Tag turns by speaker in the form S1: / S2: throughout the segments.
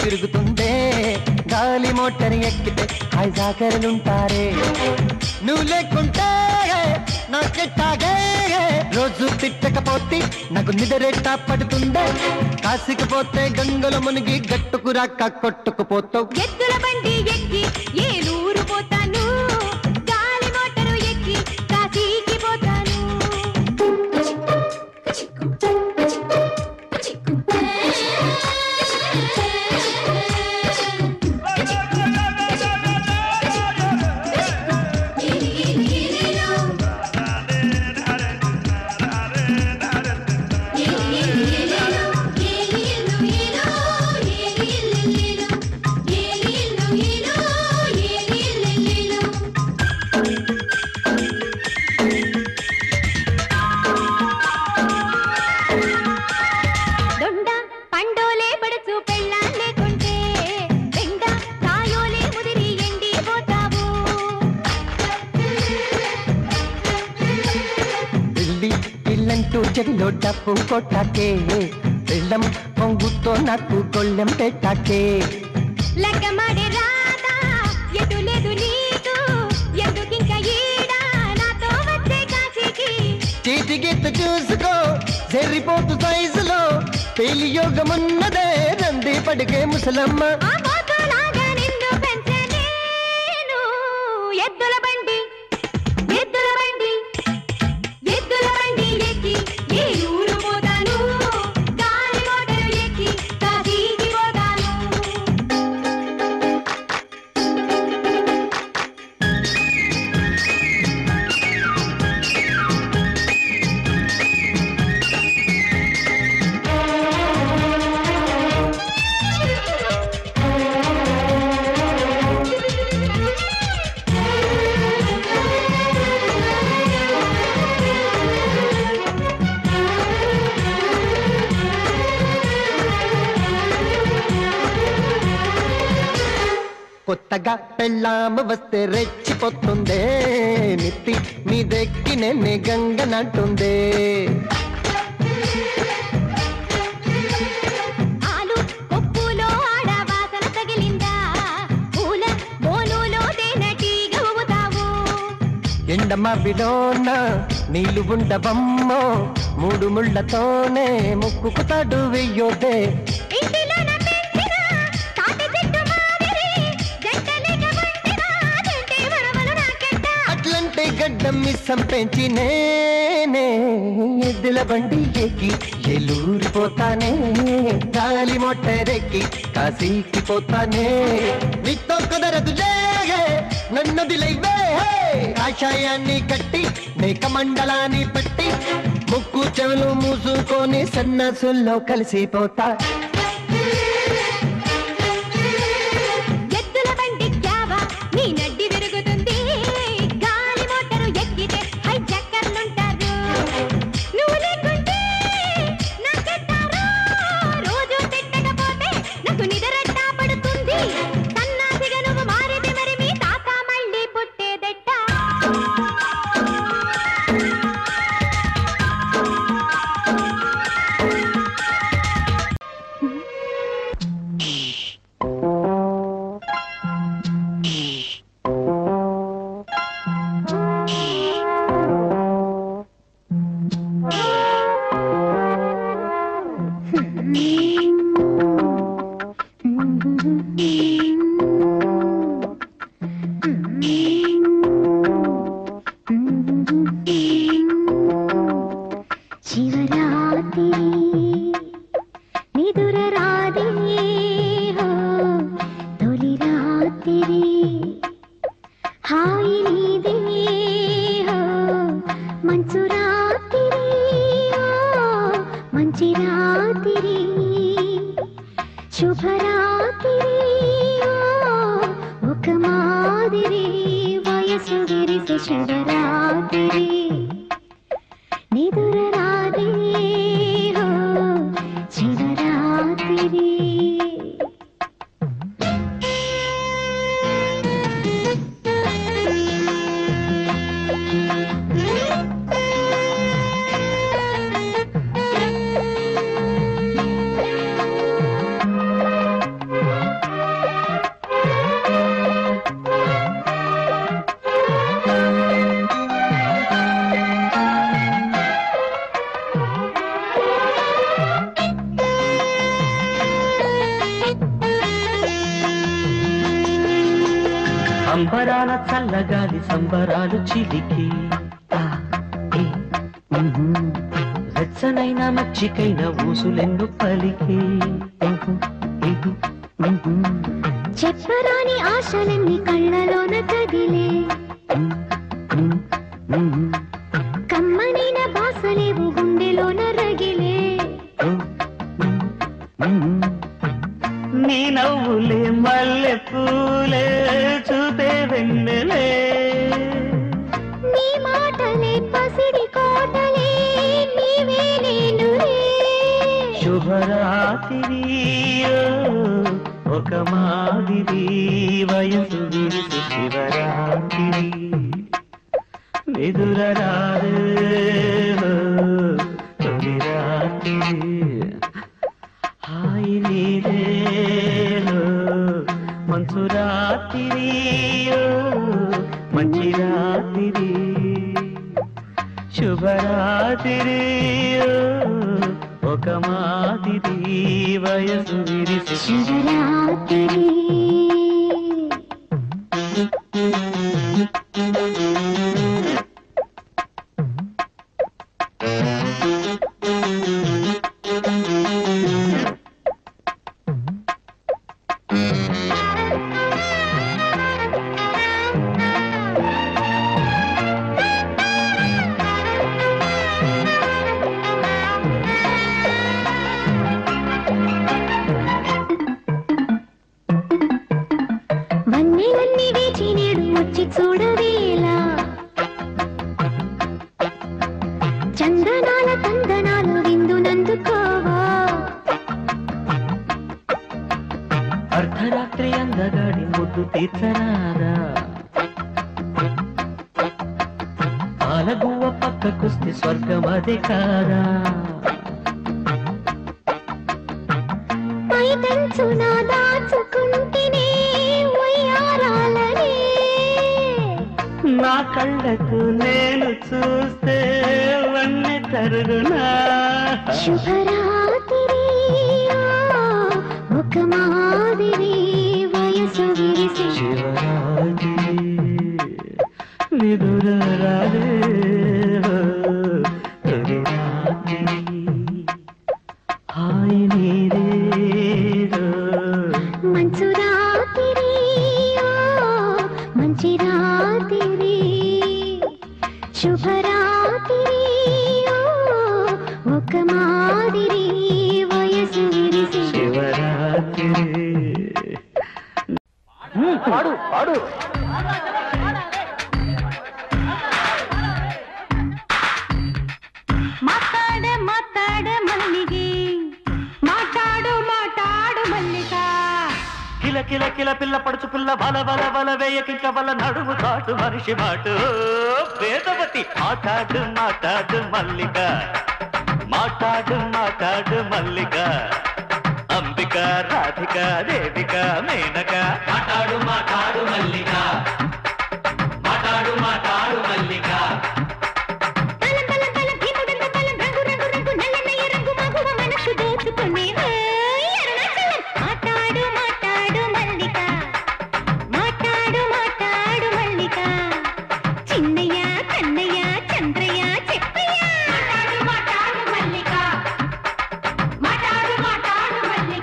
S1: తిరుగుతుందే గాలి మోటార్ ఎక్కితే హాయ్ జాగరలుంటారే నువ్వు లేకుంటే నాకెట్టాగే రోజు తిట్టకపోతే నాకు నిదరెట్టా పడుతుందే కాసికపోతే గంగల మునిగి గట్టుకు రాక కొట్టుకుపోతావు
S2: ఎద్దుల బండి ఎక్కి ఏలూరు పోతాను గాలి మోటారు ఎక్కి కాశీకి పోతాను దొండ పండోలే పడుచు పెళ్ళా లేకుంటే బెండ కాయోలే ముదిరి ఎండిపోతావు
S1: వెళ్ళి ఇల్లంటూ చెవిలో డప్పు కొట్టాకే వెళ్ళం పొంగుతో నాకు గొళ్ళెం పెట్టాకే
S2: లగ్గమాడే రాదా ఎటు లేదు నీకు ఎందుకింక ఈడ నాతో వచ్చే కాశీకి
S1: చేతి గీత చూసుకో జరిపోతు సైజులో పేలి యోగమున్నదే రంది పడిగే ముసలమ్మ
S2: ఆ పోతులాగా నిన్ను పెంచలేను ఎద్దుల బండి ఎద్దుల బండి ఎద్దుల బండి ఎక్కి ఏ ఊరు పోతాను గాలి మోటారు ఎక్కి కాశీకి పోతాను
S1: కొత్తగా పెళ్ళాము వస్తే రెచ్చిపోతుందే నెత్తి మీదెక్కి నెన్నే గంగనంటుందే
S2: ఆలు పప్పులో ఆడ వాసన తగిలిందా పూల బోనులో తేనెటీగ ఊగుతావు
S1: ఎండమ్మ విలోన నీళ్ళు ఉండవమ్మో మూడు ముళ్ళతోనే ముక్కుకు తాడు వెయ్యోదే
S2: ఇంటిలోన పెంచిన తాటి చెట్టు మాదిరి జంటలేక వండిన జంటే వరవలు నాకెట్ట
S1: అట్లంటే గడ్డం మిస్సం పెంచి నేనే ఎద్దుల బండి ఎక్కి ఎలూరిపోతానే గాలి మొట్టరెక్కి కాశీకి పోతానే నీతో కుదరదులే నన్ను దిలైవే కాషాయాన్ని కట్టి మేక మండలాన్ని పట్టి ముక్కు చెవులు మూసుకొని సన్నసుల్లో కలిసిపోతా
S2: ఎద్దుల బండి క్యావా నీ నడ్డి విరుగుతుంది గాలి మోటారు ఎక్కితే హై చక్కర్లుంటారు నువ్వు లేకుంటే నాకెట్టారు రోజు తిట్టకపోతే నాకు నిద్రట్టా పడుతుంది సన్నాసిగా నువ్వు మారితే మరి మీ తాత మళ్ళీ పుట్టేదెట్ట
S3: శివరాత్రి నిదుర రాదే హో తొలి రాత్రి హాయి నీదే హో మంచు రాత్రి ఓ మంచి రాత్రి శుభరాత్రి ఓ ఒక మాదిరి వయసు విరిసి శుభరాత్రి నిదుర రాదే హో శివరాత్రి
S2: ఆ
S4: అంబరాల చల్లగాలి సంబరాలు చిలికి ఆ, ఈ, ఉహు. వెచ్చనైన మచ్చికైన ఊసులెన్ను పలికి ఉహు, ఇహు, ఉహు.
S3: చెప్పరాని ఆశలన్నీ కళ్ళలోన కదిలే
S4: ఉమ్, ఉమ్, ఉమ్,
S3: కమ్మనైన బాసలేవు గుండెలోన రగిలే
S4: ఉమ్, ఉమ్, ఉమ్. నీ నవ్వులే మల్లె పూలే చూపే వెన్నెలే
S3: నీ మాటలే పసిడి కోటలే నీవే నేనులే
S4: శుభరాత్రి ఒక మాదిరి వయసు విరిసి శివరాత్రి నిదురరాదు తొలి రాత్రి హాయి నీదేలో మంచు రాత్రి మంచి రాత్రి శుభరాత్రి ఒక మాదిరి వయసు విరిసి
S3: శివరాత్రి వన్నెలన్నీ వేచి నేడు వచ్చి చూడవేలా చందనాల తందనాలు విందునందుకోవా
S4: అర్ధరాత్రి అందగాడి ముద్దు తీర్చరాదా పాలగువ్వ పక్కకొస్తే స్వర్గం అదే కాదా
S3: పై పెంచున దాచుకుంటేనే ఉయ్యారాలనే
S4: నా కళ్ళకు నేను చూస్తే వన్నె తరుగునా
S3: శుభరాత్రి ఆ, ఒక మాదిరి వయసు విరిసి
S4: శివరాత్రి నిదుర రాదే తొలి రాత్రి హాయి నీదేదో
S3: మంచు రాత్రి ఆ, మంచి రాత్రి శుభరాత్రి ఆ, ఒక మాదిరి వయసు విరిసి
S4: శివరాత్రి
S1: పాడు పాడు
S2: ಮಾತಾಡೆ ಮಾತಾಡೆ ಮಲ್ಲಿಗೆ ಮಾತಾಡು ಮಾತಾಡು ಮಲ್ಲಿಕ
S4: కిల కిల కిల పిల్ల పడుచు పిల్ల బల బల బల వేయకింక వల్ల నడుము చాటు మనిషి మాటు వేదవతి మాట్లాడు మాట్లాడు మల్లిక మాట్లాడు మాట్లాడు మల్లిక అంబిక రాధిక దేవిక మేనక మాట్లాడు మాట్లాడు మల్లిక మాట్లాడు మాట్లాడు మల్లిక
S2: తలం తలం తలం భీముడంత తలం రంగు రంగు రంగు నల్లనయ్య రంగు మగువ మనసు దోచుకుని అరుణాచలం మాట్లాడు మాట్లాడు మల్లిక మాట్లాడు మాట్లాడు మల్లిక చిన్నయ్య కన్నయ్య చంద్రయ్య చెప్పయ్య మాట్లాడు మాట్లాడు మల్లిక మాట్లాడు మాట్లాడు మల్లిక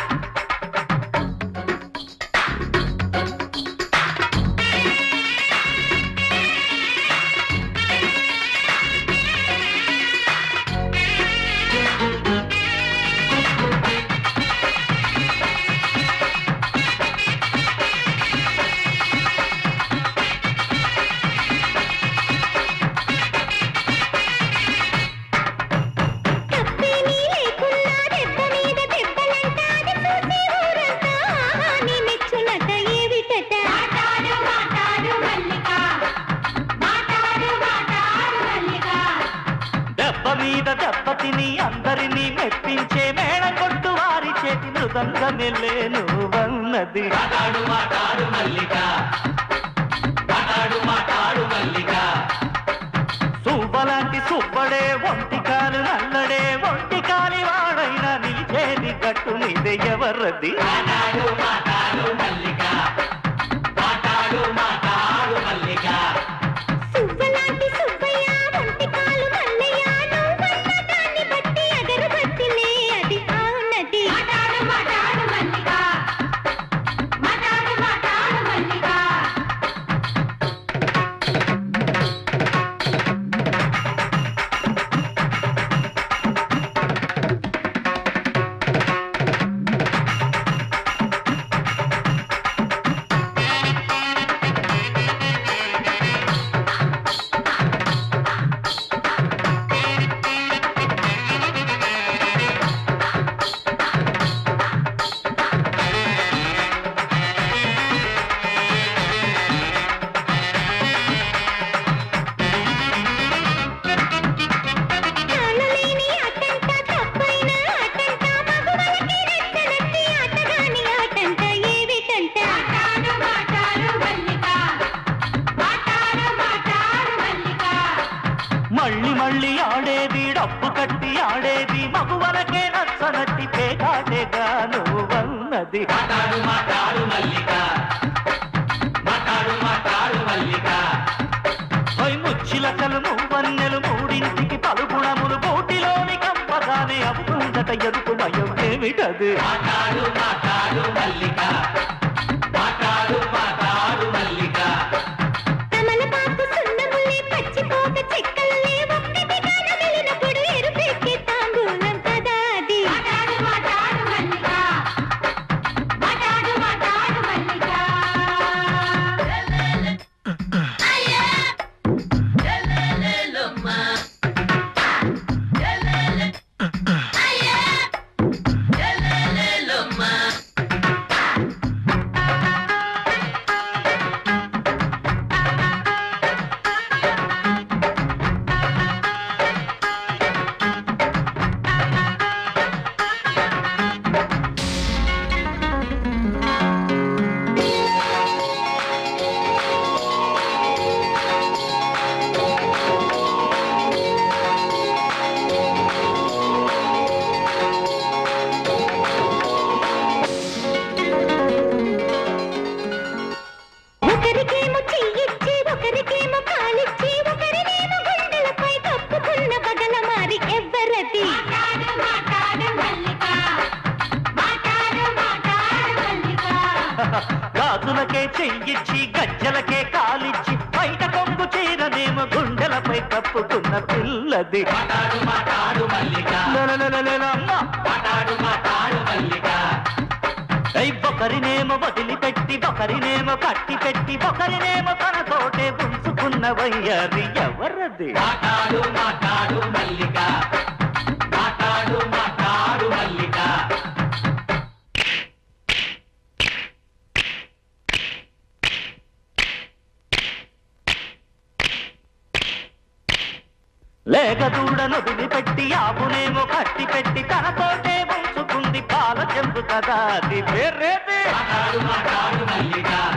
S2: తప్పేమీ లేకున్నా దెబ్బ మీద దెబ్బలంటాది చూసి ఊరంతా ఆహా నీ మెచ్చునట ఏవిటట మాట్లాడు మాట్లాడు మల్లిక మాట్లాడు మాట్లాడు మల్లిక
S4: దెబ్బ మీద దెబ్బ తిని అందరినీ మెప్పించే మేళ కొట్టు వారి చేతి మృదంగమెల్లే నువ్వన్నది మాటాడు మాటాడు మల్లిక మాటాడు మాటాడు మల్లిక సుబ్బలాంటి సుబ్బడే ఒంటి కాలు నల్లడే ఒంటి కాలి వాడైనా నిలిచేది గట్టు నీదే ఎవరది మాటాడు మాటాడు మల్లిక మాటాడు కప్పు కట్టి ఆడేది మగువలకే నచ్చనట్టి పేకాటేగా నువ్వన్నది
S5: మాట్లాడు మాట్లాడు మల్లిక మాట్లాడు మాట్లాడు మల్లిక
S4: ఓయ్ ముచ్చిలకలు మువ్వన్నెలు మూడింటికి పలుగుణములు బోటిలోని కంపగానే అవుతుందట ఎరుపు భయం ఏమిటది
S5: మాట్లాడు మాట్లాడు మల్లిక మాట్లాడు మాట్లాడు మల్లిక
S2: తమలపాకు సున్నములే పచ్చిపోక చెక్కలే ఒక్కటిగా నమిలినప్పుడు ఎరుపెక్కే తాంబూలం కదా అది మాట్లాడు మాట్లాడు మల్లిక మాట్లాడు మాట్లాడు మల్లిక ఒకరికేమో చెయ్యిచ్చి ఒకరికేమో కాలిచ్చి ఒకరినేమో గుండెలపై కప్పుకున్న బగల మారి ఎవ్వరది మాట్లాడు మాట్లాడు మల్లిక మాట్లాడు మాట్లాడు మల్లిక
S4: గాజులకే చెయ్యిచ్చి గజ్జలకే కాలిచ్చి బయట కొంగు చీరనేమో గుండెలపై కప్పుకున్న పిల్లది
S5: మాట్లాడు మాట్లాడు మల్లిక
S4: లలలలలలమ్మ.
S5: మాట్లాడు మాట్లాడు మల్లిక
S4: ఐ ఒకరినేమో వదిలిపెట్టి ఒకరినేమో కట్టి పెట్టి ఒకరినేమో తన తోటే ఉంచుకున్న వయ్యారి ఎవరది
S5: మాట్లాడు మాట్లాడు మల్లిక మాట్లాడు మాట్లాడు మల్లిక
S4: లేక దూడను వదిలిపెట్టి ఆపునేమో కట్టి పెట్టి తన తోటే ఉంచుకుంది పాల చెంపు కదా అది వేరేది
S5: మాట్లాడు మాట్లాడు మల్లిక